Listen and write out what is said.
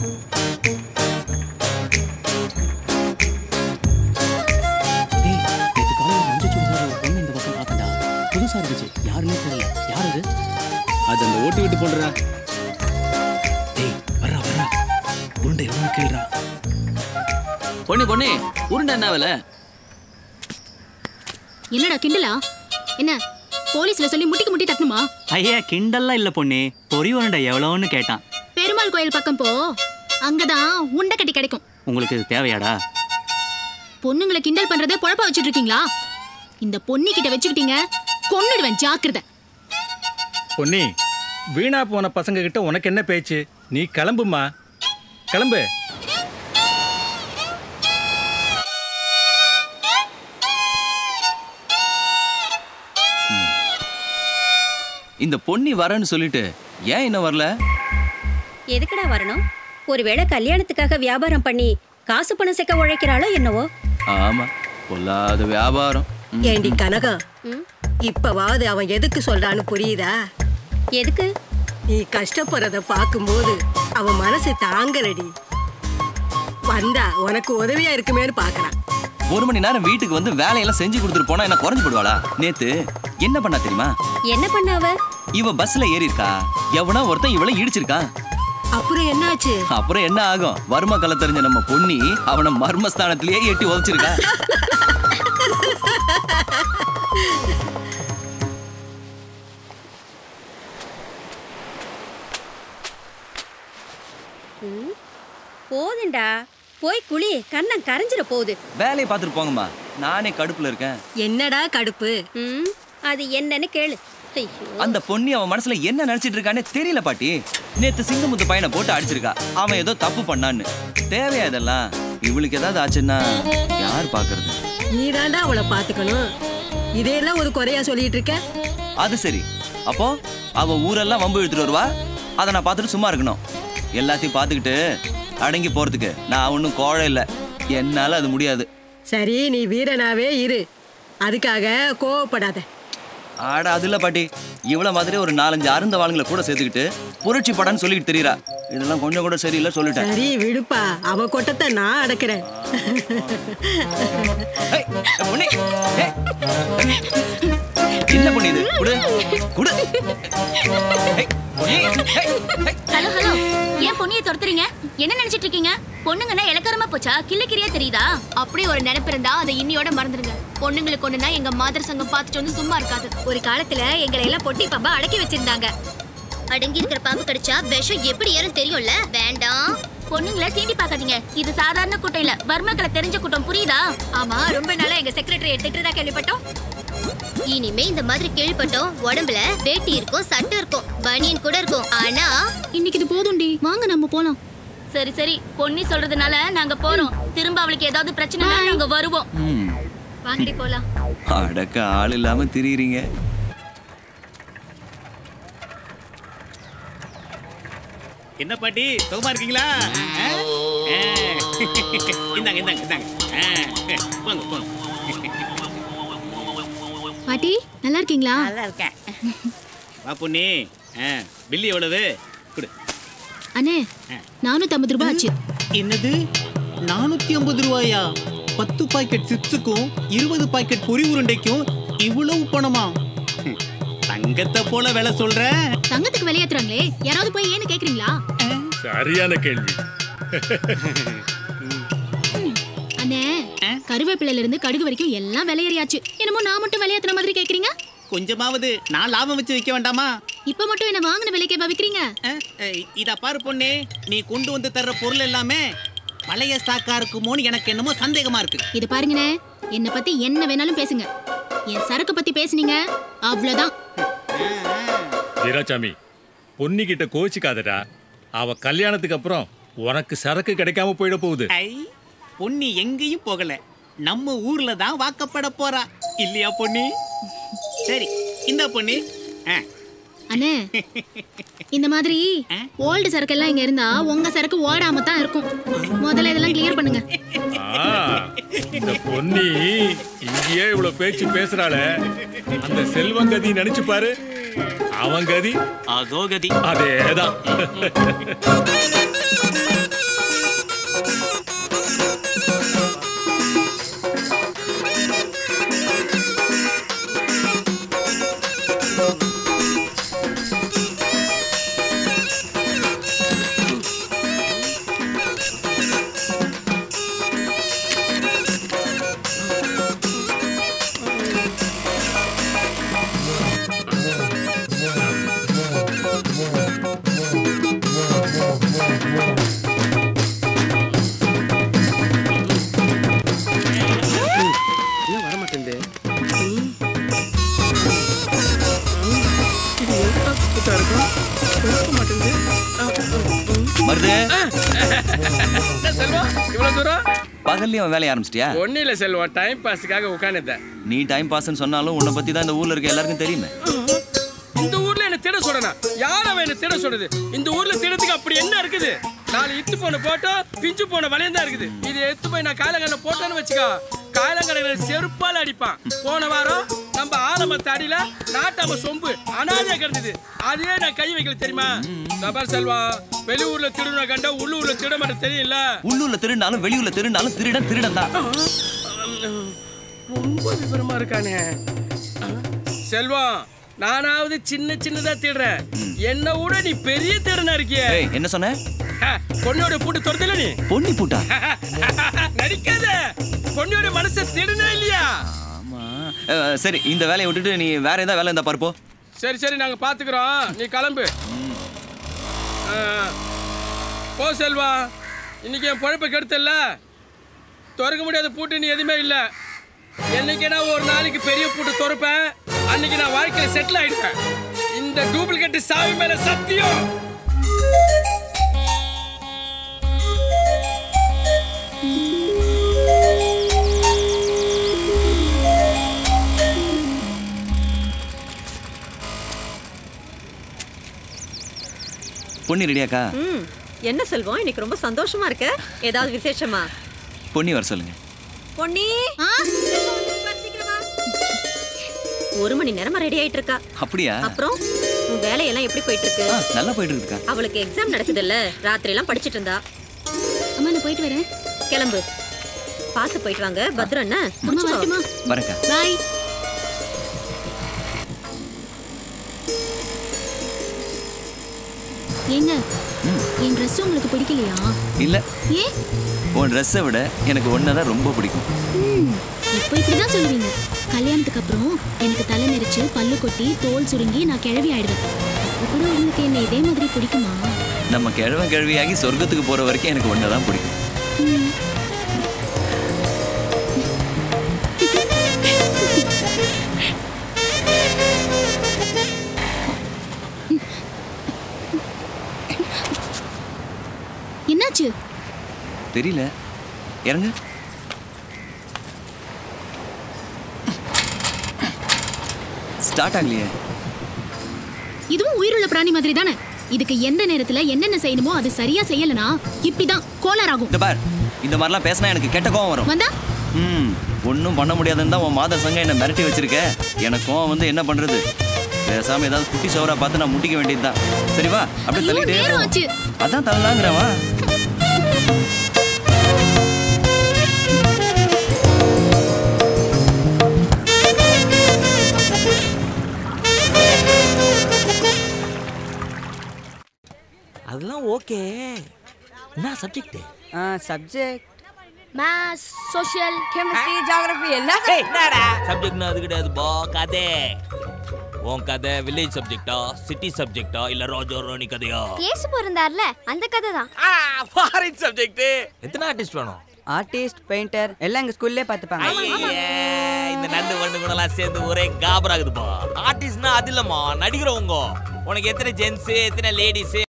டேய் நேற்று காலையில் மஞ்சள் சுடிதார் ஒரு பொண்ணு இந்த பக்கம் பார்த்தேன்டா புதுசா இருந்துச்சு யாருன்னே தெரியல யார் அது அது அந்த ஓட்டு விட்டு போடுறா டேய் வர்றா வர்றா உருண்டை எவ்வளோ கேள்றா பொண்ணு பொண்ணு உருண்டை என்ன விலை என்னடா கிண்டலா என்ன போலீஸ்ல சொல்லி முட்டிக்கு முட்டி தட்டணுமா ஐயா கிண்டல்லாம் இல்ல பொண்ணு பொறி உருண்டை எவ்வளோன்னு கேட்டான் பெருமாள் கோயில் பக்கம் போ அங்கதான் உண்டை கட்டி கிடைக்கும் உங்களுக்கு இது தேவையாடா பொண்ணுங்களை கிண்டல் பண்றதே பொழப்பா வச்சுட்டு இருக்கீங்களா இந்த பொன்னி கிட்ட வச்சுக்கிட்டீங்க கொன்னுடுவேன் ஜாக்கிரதை பொன்னி வீணா போன பசங்க கிட்ட உனக்கு என்ன பேச்சு நீ கிளம்புமா கிளம்பு இந்த பொன்னி வரேன்னு சொல்லிட்டு ஏன் இன்னும் வரல எதுக்குடா வரணும் ஒருவேளை கல்யாணத்துக்காக வியாபாரம் பண்ணி காசு பணம் சேர்க்க உழைக்கிறாளோ என்னவோ ஆமா பொல்லாத வியாபாரம் ம். ஏண்டி கனகம் ம்? இப்பவாவது அவன் எதுக்கு சொல்றான்னு புரியுதா எதுக்கு நீ கஷ்டப்படுறத பார்க்கும்போது அவன் மனசு தாங்கலடி வந்தா உனக்கு உதவியா இருக்குமேன்னு பார்க்கறான் ஒரு மணி நேரம் வீட்டுக்கு வந்து வேலையெல்லாம் செஞ்சு கொடுத்துட்டு போனா என்ன குறைஞ்சு போடுவாளா நேத்து என்ன பண்ணா தெரியுமா என்ன பண்ண அவ இவ பஸ்ல ஏறி இருக்கா எவனா ஒருத்தன் இவளை இடிச்சிருக்கான் அப்புறம் என்னாச்சு அப்புறம் என்ன ஆகும் வர்ம கலை தெரிஞ்ச நம்ம பொன்னி அவனை மர்மஸ்தானத்திலேயே எட்டி உதச்சிருக்கா போதுண்டா போய் குளி கண்ணம் கரைஞ்சிட போகுது வேலையை பார்த்துட்டு போங்கம்மா நானே கடுப்புல இருக்கேன் என்னடா கடுப்பு ம் அது என்னன்னு கேளு ஐயோ அந்த பொண்ணி அவன் மனசுல என்ன நினைச்சிட்டு இருக்கானே தெரியல பாட்டி நேத்து சிங்கமுத்து பையனை போட்டு அடிச்சிருக்கா அவன் ஏதோ தப்பு பண்ணான்னு தேவையா இதெல்லாம் இவளுக்கு ஏதாவது ஆச்சுன்னா யார் பாக்குறது நீதாண்டா அவளை பார்த்துக்கணும் இதையெல்லாம் ஒரு குறையா சொல்லிட்டு இருக்க அது சரி அப்போ அவ ஊரெல்லாம் வம்பு இழுத்துட்டு வருவா அதை நான் பார்த்துட்டு சும்மா இருக்கணும் எல்லாத்தையும் பார்த்துக்கிட்டு அடங்கி போறதுக்கு நான் ஒன்றும் கோழை இல்லை என்னால அது முடியாது சரி நீ வீரனாவே இரு அதுக்காக கோவப்படாத ஆட அது இல்ல பாட்டி இவ்வளோ மாதிரி ஒரு நாலஞ்சு அருந்த வாளுங்களை கூட சேர்த்துக்கிட்டு புரட்சி படம்னு சொல்லிட்டு தெரியுறா இதெல்லாம் கொஞ்சம் கூட சரியில்லை சொல்லிட்டேன் சரி விடுப்பா அவ கொட்டத்தை நான் அடக்குறேன் ஏய், பொன்னி, ஏய். என்ன பொண்ணு இது குடு குடு ஏய், பொன்னி, ஏய், ஏய். ஹலோ ஹலோ ஏன் பொண்ணியை துரத்துறீங்க என்ன நினைச்சிட்டு இருக்கீங்க பொண்ணுங்கன்னா இலக்கரமா போச்சா கிள்ளுக்கிறியா தெரியுதா அப்படி ஒரு நினைப்பு இருந்தா அதை இன்னியோட மறந்துடுங்க பொண்ணுங்களுக்கு ஒண்ணுனா எங்க மாதர் சங்கம் பார்த்துட்டு வந்து சும்மா இருக்காது ஒரு காலத்துல எங்களை எல்லாம் பொட்டி பாம்பா அடக்கி வச்சிருந்தாங்க அடங்கி இருக்கிற பாம்பு கடிச்சா விஷம் எப்படி ஏறும் தெரியும்ல வேண்டாம் பொண்ணுங்களை சீண்டி பார்க்காதீங்க இது சாதாரண கூட்டம் இல்ல வர்மக்களை தெரிஞ்ச கூட்டம் புரியுதா ஆமா ரொம்ப நாளா எங்க செக்ரட்டரி திட்டுறதா கேள்விப்பட்டோம் இனிமே இந்த மாதிரி கேள்விப்பட்டோம் உடம்புல வேட்டி இருக்கும் சட்டை இருக்கும் பனியன் கூட இருக்கும் ஆனா இன்னைக்கு இது போதும்டி வாங்க நம்ம போலாம் சரி சரி பொன்னி சொல்றதுனால நாங்க போறோம் திரும்ப அவளுக்கு ஏதாவது பிரச்சனை நாங்க வருவோம் ம், வாங்கடி போலாம் அடக்க ஆள் இல்லாம திரியுறீங்க என்ன பாட்டி சுகமா இருக்கீங்களா ஆ? ஆ. இந்தாங்க இந்தாங்க இந்தாங்க ஆ. போங்க போங்க பாட்டி நல்லா இருக்கீங்களா நல்லா இருக்கேன் வா பொண்ணி ஆ, பில்லு எவ்வளவு கொடு அண்ணே நானூத்தி ஐம்பது ரூபாய் ஆச்சு என்னது நானூத்தி ஐம்பது ரூபாயா பத்து பாக்கெட் சிப்ஸுக்கும் இருபது பாக்கெட் பொரி உருண்டைக்கும் இவ்வளவு பணமா ம், தங்கத்தை போல விலை சொல்ற தங்கத்துக்கு வெளியேத்துறாங்களே யாராவது போய் ஏன்னு கேக்குறீங்களா சரியான கேள்வி அண்ணே கருவேப்பிலையில இருந்து கடுகு வரைக்கும் எல்லாம் விலையேறியாச்சு என்னமோ நான் மட்டும் விலையேத்துற மாதிரி கேக்குறீங்க கொஞ்சமாவது நான் லாபம் வச்சு வைக்க வேண்டாமா இப்ப மட்டும் என்ன வாங்கின விலைக்கே விக்கிறீங்க அஹ், அஹ், இதா பாரு பொண்ணே நீ கொண்டு வந்து தர்ற பொருள் எல்லாமே பழைய ஸ்டாக்கா இருக்குமோன்னு எனக்கு என்னமோ சந்தேகமா இருக்கு இது பாருங்கண்ணே என்ன பத்தி என்ன வேணாலும் பேசுங்க என் சரக்கு பத்தி பேசுனீங்க அவ்வளவுதான் வீராசாமி பொன்னிக்கிட்ட கோச்சிக்காதடா அவ கல்யாணத்துக்கு அப்புறம் உனக்கு சரக்கு கிடைக்காம போயிட போகுது ஐ பொன்னி எங்கேயும் போகல நம்ம ஊர்ல தான் வாக்கப்பட போறா இல்லையா பொன்னி சரி இந்த பொன்னி ஆ, அண்ணே இந்த மாதிரி ஓல்டு சரக்கு எல்லாம் இங்க இருந்தா உங்க சரக்கு ஓடாம தான் இருக்கும் முதல்ல இதெல்லாம் கிளியர் பண்ணுங்க ஆ, இந்த பொன்னி இங்கேயே இவ்வளவு பேச்சு பேசுறாளே அந்த செல்வங்கதி நினைச்சு பாரு அவன் கதி அதோ கதி அதேதான் வருது என்ன செல்வம் இவ்வளவு தூரம் பகல்லையும் அவன் வேலைய ஆரம்பிச்சிட்டியா ஒன்னும் இல்ல செல்வம் டைம் பாஸுக்காக உட்காந்துட்டேன் நீ டைம் பாஸ்ன்னு சொன்னாலும் உன்னை பத்தி தான் இந்த ஊர்ல இருக்க எல்லாருக்கும் தெரியுமே இந்த ஊர்ல என்ன திட சொல்லணும் யார் அவன் என்ன திட சொல்றது இந்த ஊர்ல திடத்துக்கு அப்படி என்ன இருக்குது நாலு இத்து போன போட்டோ பிஞ்சு போன வளையம் தான் இருக்குது இது எடுத்து போய் நான் காயலங்கடை போட்டேன்னு வச்சுக்கோ காயலங்கடையில செருப்பால் அடிப்பான் போன வாரம் நம்ம ஆலமத்த அடியில நாட்டாம சொம்பு அனாதையா கிடந்தது அதே நான் கை வைக்கல தெரியுமா சபார் செல்வா வெளியூர்ல திருடுன கண்டா உள்ளூர்ல திருட மாட்டேன் தெரியல உள்ளூர்ல திருடினாலும் வெளியூர்ல திருடினாலும் திருடன் திருடன் தான் ரொம்ப விவரமா இருக்கானே செல்வம் நானாவது சின்ன சின்னதா தேடுறேன் என்ன விட நீ பெரிய தேடனா இருக்கியே ஏய் என்ன சொன்ன பொண்ணோட பூட்டு துரத்தல நீ பொன்னி பூட்டா நடிக்காத பொண்ணோட மனசை தேடுனா இல்லையா அஹ், சரி இந்த வேலையை விட்டுட்டு நீ வேற ஏதாவது வேலை இருந்தா பார்ப்போ சரி சரி நாங்க பாத்துக்கிறோம் நீ கிளம்பு ஆ, போ செல்வா இன்னைக்கு என் பொழப்பை கெடுத்தல்ல திறக்க முடியாத பூட்டு நீ எதுவுமே இல்லை என்னைக்கு நான் ஒரு நாளைக்கு பெரிய பூட்டு திறப்பேன் அன்னைக்கு நான் வாழ்க்கையில செட்டில் ஆயிடுவேன் இந்த டூப்ளிகேட் சாவி மேல சத்தியம் பொன்னி ரெடியாக்கா ம் என்ன செல்வம் இன்னைக்கு ரொம்ப சந்தோஷமா இருக்க ஏதாவது விசேஷமா பொன்னி வர சொல்லுங்க பொன்னி ஒரு மணி நேரமா ரெடி ஆயிட்டு இருக்கா அப்படியா அப்புறம் உன் வேலையெல்லாம் எப்படி போயிட்டு இருக்கு ஆ, நல்லா போயிட்டு இருக்குக்கா அவளுக்கு எக்ஸாம் நடக்குதுல்ல ராத்திரி எல்லாம் படிச்சிட்டு இருந்தா அம்மா நான் போயிட்டு வரேன் கிளம்பு பார்த்து போயிட்டு வாங்க பத்திரம் என்ன அம்மா வரட்டுமா வரேன்க்கா பாய் ஏங்க என் ட்ரெஸ் உங்களுக்கு பிடிக்கலையா இல்ல ஏன் உன் ட்ரெஸ்ஸை விட எனக்கு ஒன்றை தான் ரொம்ப பிடிக்கும் ம், இப்போ இப்படிதான் சொல்லுவீங்க கல்யாணத்துக்கு அப்புறம் எனக்கு தலை நெரிச்சு பல்லு கொட்டி தோல் சுருங்கி நான் கிழவி ஆயிடுவேன் அப்போ கூட உங்களுக்கு என்ன இதே மாதிரி பிடிக்குமா நம்ம கிழவன் கிழவியாகி சொர்க்கத்துக்கு போற வரைக்கும் எனக்கு ஒன்றை தான் பிடிக்கும் ம். என்னாச்சு தெரியல இறங்கு ஸ்டார்ட் ஆகலையே இதுவும் உயிருள்ள பிராணி மாதிரி தானே இதுக்கு எந்த நேரத்துல என்னென்ன செய்யணுமோ அது சரியா செய்யலனா இப்படிதான் கோளாறாகும் இந்த பார் இந்த மாதிரிலாம் பேசினா எனக்கு கெட்ட கோவம் வரும் வந்தா ம் ஒன்றும் பண்ண முடியாதுன்னு தான் உன் மாத சங்கம் என்னை மிரட்டி வச்சிருக்க எனக்கு கோவம் வந்து என்ன பண்றது பேசாம ஏதாவது குட்டி சோறா பார்த்து நான் முட்டிக்க வேண்டியதுதான் சரி வா அப்படியே ஐயோ, தள்ளிட்டே நேரம் போ. ஆச்சு. அதான் தள்ளலாங்கிறவா அதெல்லாம் ஓகே என்ன subject subject maths social chemistry geography எல்லாம் என்னடா சப்ஜெக்ட்னா அது கிடையாது பா கதை உன் கதை வில்லேஜ் சப்ஜெக்டா சிட்டி சப்ஜெக்டா இல்ல ராஜா ராணி கதையா இயேசு பிறந்தார்ல அந்த கதை தான் ஃபாரின் சப்ஜெக்ட் எத்தனை ஆர்டிஸ்ட் வேணும் ஆர்டிஸ்ட் பெயிண்டர் எல்லாம் எங்க ஸ்கூல்லே பார்த்துப்பாங்க ஐயே, இந்த நண்டு வண்டு கூட எல்லாம் சேர்ந்து ஒரே காபராகுதுப்பா ஆர்டிஸ்ட்னா அது இல்லம்மா நடிக்கிறவங்க உனக்கு எத்தனை ஜென்ஸ் எத்தனை லேடிஸ்